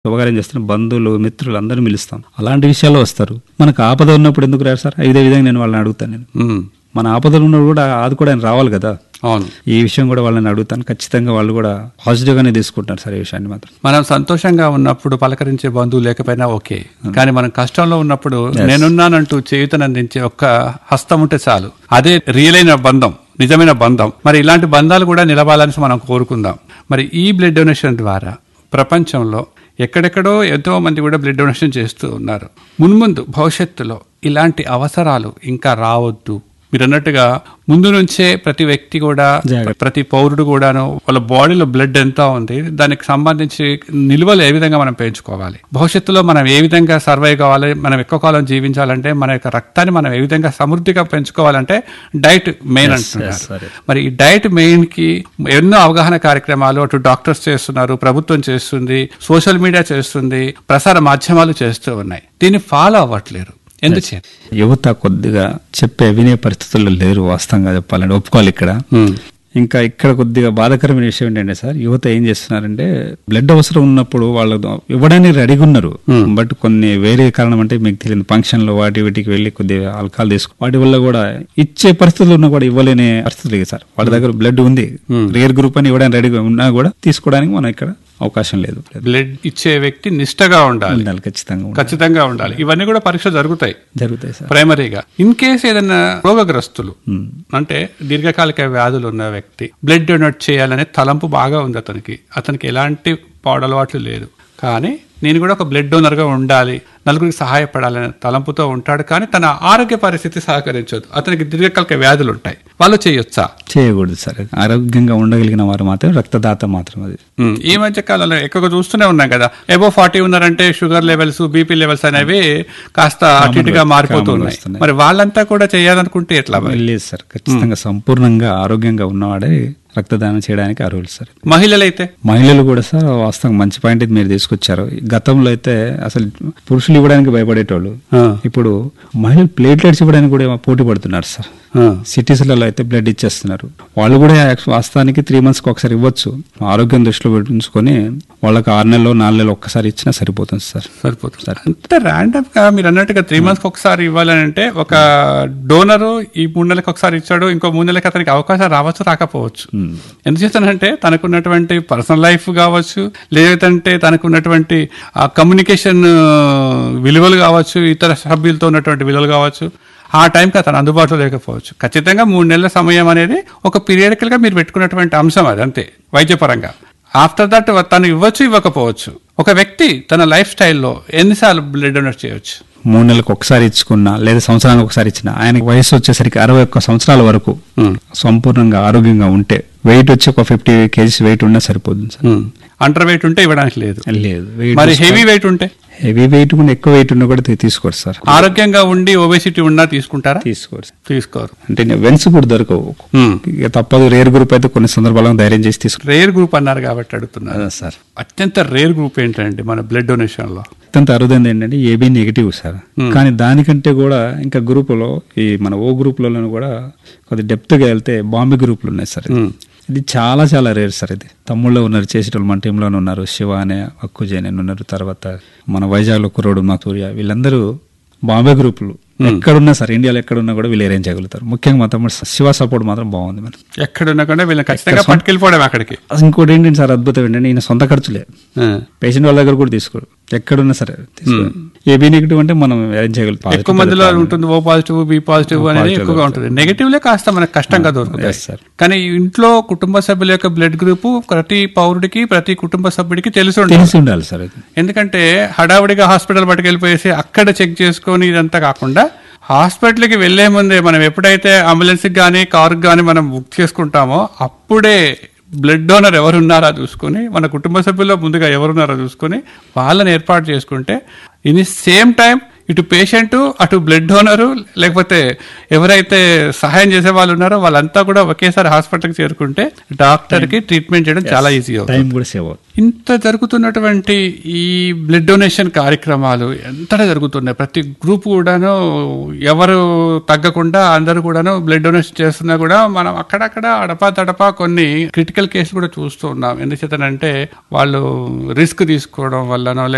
శుభకార్యం చేస్తున్న బంధువులు మిత్రులు అందరూ పిలుస్తాం అలాంటి విషయాల్లో వస్తారు మనకు ఆపద ఉన్నప్పుడు ఎందుకు రారు సార్ ఇదే విధంగా నేను వాళ్ళని అడుగుతాను నేను ఉమ్, మన ఆపదలు ఉన్నప్పుడు కూడా ఆదుకోవడానికి రావాలి కదా అవును ఈ విషయం కూడా వాళ్ళని అడుగుతాను ఖచ్చితంగా వాళ్ళు కూడా పాజిటివ్ గానే తీసుకుంటారు సార్ ఈ విషయాన్ని మాత్రం మనం సంతోషంగా ఉన్నప్పుడు పలకరించే బంధువు లేకపోయినా ఓకే కానీ మనం కష్టంలో ఉన్నప్పుడు నేనున్నానంటూ చేయుతనందించే ఒక్క హస్తం ఉంటే చాలు అదే రియల్ అయిన బంధం నిజమైన బంధం మరి ఇలాంటి బంధాలు కూడా నిలవాలని మనం కోరుకుందాం మరి ఈ బ్లడ్ డొనేషన్ ద్వారా ప్రపంచంలో ఎక్కడెక్కడో ఎంతో మంది కూడా బ్లడ్ డొనేషన్ చేస్తూ ఉన్నారు మున్ముందు భవిష్యత్తులో ఇలాంటి అవసరాలు ఇంకా రావద్దు మీరు అన్నట్టుగా ముందు నుంచే ప్రతి వ్యక్తి కూడా జాగ్రత్త. ప్రతి పౌరుడు కూడాను వాళ్ళ బాడీలో బ్లడ్ ఎంత ఉంది దానికి సంబంధించి నిల్వలు ఏ విధంగా మనం పెంచుకోవాలి భవిష్యత్తులో మనం ఏ విధంగా సర్వైవ్ కావాలి మనం ఎక్కువ కాలం జీవించాలంటే మన యొక్క రక్తాన్ని మనం ఏ విధంగా సమృద్ధిగా పెంచుకోవాలంటే డైట్ మెయిన్ అంటున్నారు సరే. మరి ఈ డైట్ మెయిన్ కి ఎన్నో అవగాహన కార్యక్రమాలు అటు డాక్టర్స్ చేస్తున్నారు ప్రభుత్వం చేస్తుంది సోషల్ మీడియా చేస్తుంది ప్రసార మాధ్యమాలు చేస్తూ ఉన్నాయి దీన్ని ఫాలో అవ్వట్లేరు ఎందుచేత యువత కొద్దిగా చెప్పే వినే పరిస్థితుల్లో లేరు వాస్తవంగా చెప్పాలంటే ఒప్పుకోవాలి ఇక్కడ ఇంకా ఇక్కడ కొద్దిగా బాధాకరమైన విషయం ఏంటంటే సార్ యువత ఏం చేస్తున్నారంటే బ్లడ్ అవసరం ఉన్నప్పుడు వాళ్ళు ఇవ్వడానికి రెడీగా ఉన్నారు బట్ కొన్ని వేరే కారణం అంటే మీకు తెలియదు ఫంక్షన్ లో వాటి వీటికి వెళ్ళి కొద్దిగా ఆల్కహాల్ తీసుకో వాటి వల్ల కూడా ఇచ్చే పరిస్థితులు ఉన్నా కూడా ఇవ్వలేని పరిస్థితులు ఇక సార్ వాళ్ళ దగ్గర బ్లడ్ ఉంది రేర్ గ్రూప్ అని ఇవ్వడానికి రెడీగా ఉన్నా కూడా తీసుకోవడానికి మనం ఇక్కడ అవకాశం లేదు బ్లడ్ ఇచ్చే వ్యక్తి నిష్టగా ఉండాలి ఉండాలి ఖచ్చితంగా ఉండాలి. ఖచ్చితంగా ఉండాలి ఇవన్నీ కూడా పరీక్ష జరుగుతాయి జరుగుతాయి సార్ ప్రైమరీగా ఇన్ కేస్ ఏదైనా రోగగ్రస్తులు అంటే దీర్ఘకాలిక వ్యాధులు ఉన్న వ్యక్తి బ్లడ్ డొనేట్ చేయాలనే తలంపు బాగా ఉంది అతనికి అతనికి ఎలాంటి పాడలవాట్లు లేదు కానీ నేను కూడా ఒక బ్లడ్ డోనర్ గా ఉండాలి నలుగురికి సహాయపడాలనే తలంపుతో ఉంటాడు కానీ తన ఆరోగ్య పరిస్థితి సహకరించదు అతనికి దీర్ఘకాలిక వ్యాధులు ఉంటాయి వాళ్ళు చేయొచ్చా చేయకూడదు సార్ ఆరోగ్యంగా ఉండగలిగిన వారు మాత్రం రక్తదాత మాత్రం అది ఉమ్, ఈ మధ్య కాలంలో ఎక్కువగా చూస్తూనే ఉన్నాం కదా ఎబో ఫార్టీ ఉన్నారంటే షుగర్ లెవెల్స్ బీపీ లెవెల్స్ అనేవి కాస్త అటు ఇటుగా మారిపోతూ కామన్గా ఉన్నాయి వస్తున్నాయి. మరి వాళ్ళంతా కూడా చేయాలనుకుంటే ఎట్లా మరి లేదు సార్ ఖచ్చితంగా సంపూర్ణంగా ఆరోగ్యంగా ఉన్నవాడే రక్తదానం చేయడానికి అర్హులు సార్ మహిళలైతే మహిళలు కూడా సార్ వాస్తవం మంచి పాయింట్ ఇది మీరు తీసుకొచ్చారు గతంలో అయితే అసలు పురుషులు ఇవ్వడానికి భయపడేటోళ్ళు ఆ, ఇప్పుడు మహిళలు ప్లేట్లెట్స్ ఇవ్వడానికి కూడా పోటీ పడుతున్నారు సార్ ఆ, సిటీస్లలో అయితే బ్లడ్ ఇచ్చేస్తున్నారు వాళ్ళు కూడా యాక్చు- వాస్తవానికి త్రీ మంత్స్కి ఒకసారి ఇవ్వచ్చు ఆరోగ్యం దృష్టిలో ఉంచుకొని వాళ్ళకి ఆరు నెలలో నాలుగు నెలలు ఒక్కసారి ఇచ్చినా సరిపోతుంది సార్ సరిపోతుంది అంత ర్యాండమ్ గా మీరు అన్నట్టుగా త్రీ మంత్స్ ఒకసారి ఇవ్వాలని అంటే ఒక డోనరు ఈ మూడు నెలలకు ఒకసారి ఇచ్చాడు ఇంకో మూడు నెలలకి అతనికి అవకాశం రావచ్చు రాకపోవచ్చు ఎందుకు చేస్తానంటే తనకున్నటువంటి పర్సనల్ లైఫ్ కావచ్చు లేదంటే తనకున్నటువంటి ఆ కమ్యూనికేషన్ విలువలు కావచ్చు ఇతర సభ్యులతో ఉన్నటువంటి విలువలు కావచ్చు ఆ టైంకి అతను అందుబాటులో లేకపోవచ్చు ఖచ్చితంగా మూడు నెలల సమయం అనేది ఒక పీరియడికల్ గా మీరు పెట్టుకున్నటువంటి అంశం అది అంతే వైద్యపరంగా ఆఫ్టర్ దట్ తను ఇవ్వచ్చు ఇవ్వకపోవచ్చు ఒక వ్యక్తి తన లైఫ్ స్టైల్లో ఎన్నిసార్లు బ్లడ్ డొనేట్ చేయొచ్చు మూడు నెలలకు ఒకసారి ఇచ్చుకున్నా లేదా సంవత్సరానికి ఒకసారి ఇచ్చినా ఆయనకి వయసు వచ్చేసరికి అరవై ఒక్క సంవత్సరాల వరకు సంపూర్ణంగా ఆరోగ్యంగా ఉంటే వెయిట్ వచ్చి ఒక ఫిఫ్టీ కేజీస్ వెయిట్ ఉన్నా సరిపోతుంది సార్ అండర్ వెయిట్ ఉంటే ఇవ్వడానికి లేదు లేదు వెయిట్ మరి హెవీ వెయిట్ ఉంటే హెవీ వెయిట్ కూడా ఎక్కువ వెయిట్ ఉన్నా కూడా తీ- తీసుకోరు సార్ ఆరోగ్యంగా ఉండి ఒబేసిటీ ఉన్నా తీసుకుంటారా తీసుకోరు సార్. తీసుకోరు అంటే వెన్స్ కూడా దొరకవు ఇక తప్పదు రేర్ గ్రూప్ అయితే కొన్ని సందర్భాలను ధైర్యం చేసి తీసుకో రేర్ గ్రూప్ అన్నారు కాబట్టి అడుగుతున్నారు సార్ అత్యంత రేర్ గ్రూప్ ఏంటంటే మన బ్లడ్ డొనేషన్ లో అత్యంత అరుదైంది ఏంటంటే ఏబీ నెగిటివ్ సార్ కానీ దానికంటే కూడా ఇంకా గ్రూపులో ఈ మన ఓ గ్రూపులలో కూడా కొద్ది డెప్త్గా వెళ్తే బాంబే గ్రూపులు ఉన్నాయి సార్ ఇది. ఇది చాలా చాలా రేర్ సార్ ఇది తమ్ముళ్ళు ఉన్నారు చేసేటోళ్ళు మన టీంలోనే ఉన్నారు శివ అనే అక్కుజయన్ అని ఉన్నారు తర్వాత మన వైజాగ్లో కుర్రోడు మా సూర్య వీళ్ళందరూ బాంబే గ్రూపులు ఎక్కడున్నా సార్ ఇండియాలో ఎక్కడున్నా కూడా వీళ్ళు అరేంజ్ చేయగలుగుతారు ముఖ్యంగా మా తమ్ముడు శివ సపోర్ట్ మాత్రం బాగుంది మరి ఎక్కడున్నా కూడా వీళ్ళని ఖచ్చితంగా పట్టుకెళ్ళిపోవడం అక్కడికి అసలు ఇంకోటి ఏంటంటే సార్ అద్భుతం ఏంటంటే ఈయన సొంత ఖర్చులే ఆ. పేషెంట్ వాళ్ళ దగ్గర కూడా తీసుకోరు ఎక్కడున్నా సరే తీసుకోరు ఏబీ నెగిటివ్ అంటే మనం అరేంజ్ చేయగలుగుతాం ఎక్కువ మందిలో ఉంటుంది ఓ పాజిటివ్ బి పాజిటివ్ అనేది ఎక్కువగా ఉంటుంది నెగటివ్లే కాస్త మనకు కష్టంగా దొరుకుతాయి Yes, sir. కానీ ఇంట్లో కుటుంబ సభ్యుల యొక్క బ్లడ్ గ్రూప్ ప్రతి పౌరుడికి ప్రతి కుటుంబ సభ్యుడికి తెలిసి ఉంటుంది తెలిసి ఉండాలి సార్ అది ఎందుకంటే హడావుడిగా హాస్పిటల్ పట్టుకెళ్ళిపోయేసి అక్కడ చెక్ చేసుకొని ఇదంతా కాకుండా హాస్పిటల్కి వెళ్లే ముందే మనం ఎప్పుడైతే అంబులెన్స్కి కానీ కారుకి కానీ మనం బుక్ చేసుకుంటామో అప్పుడే బ్లడ్ డోనర్ ఎవరున్నారా చూసుకొని మన కుటుంబ సభ్యుల్లో ముందుగా ఎవరున్నారో చూసుకొని వాళ్ళని ఏర్పాటు చేసుకుంటే ఇన్ సేమ్ టైం ఇటు పేషెంట్ అటు బ్లడ్ డోనరు లేకపోతే ఎవరైతే సహాయం చేసే వాళ్ళు ఉన్నారో వాళ్ళంతా కూడా ఒకేసారి హాస్పిటల్కి చేరుకుంటే డాక్టర్కి ట్రీట్మెంట్ చేయడం చాలా ఈజీ అవుతుంది టైం కూడా సేవ్ అవుతుంది ఇంత జరుగుతున్నటువంటి ఈ బ్లడ్ డొనేషన్ కార్యక్రమాలు ఎంతటా జరుగుతున్నాయి ప్రతి గ్రూప్ కూడాను ఎవరు తగ్గకుండా అందరూ కూడాను బ్లడ్ డొనేషన్ చేస్తున్నా కూడా మనం అక్కడక్కడ అడపా తడపా కొన్ని క్రిటికల్ కేసులు కూడా చూస్తూ ఉన్నాం ఎందుచేతనంటే వాళ్ళు రిస్క్ తీసుకోవడం వల్లనో